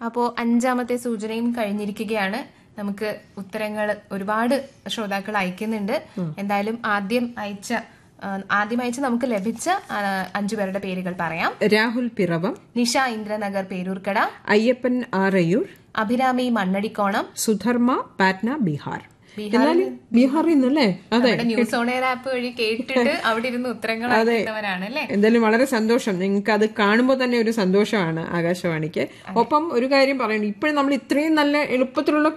അപ്പോൾ അഞ്ചാമത്തെ സൂചനയും കഴിഞ്ഞിരിക്കുകയാണ് നമുക്ക് ഉത്തരങ്ങൾ ഒരുപാട് ശ്രോതാക്കൾ അയക്കുന്നുണ്ട് എന്തായാലും ആദ്യം അയച്ച ആ, ആദ്യം അയച്ച നമുക്ക് ലഭിച്ച ആ, അഞ്ചു പേരുടെ പേരുകൾ പറയാം രാഹുൽ പിറവം നിഷ ഇന്ദ്രനഗർ പേരൂർക്കട അയ്യപ്പൻ ആറയൂർ അഭിരാമി മണ്ണടിക്കോണം സുധർമ്മ പാറ്റ്ന ബീഹാർ എന്നാലും ബീഹാറിൽ നിന്നല്ലേ അതെ നമ്മുടെ ന്യൂസ് ഓൺ എയർ ആപ്പ് വഴി കേട്ടിട്ട് അവിടെ ഇരുന്ന് ഉത്തരങ്ങൾ അയക്കുന്നവരാണ് അല്ലേ എന്തായാലും വളരെ സന്തോഷം നിങ്ങൾക്ക് അത് കാണുമ്പോൾ തന്നെ ഒരു സന്തോഷമാണ് ആകാശവാണിക്ക് ഒപ്പം ഒരു കാര്യം പറയണം ഇപ്പോഴും നമ്മൾ ഇത്രയും നല്ല എളുപ്പത്തിലുള്ള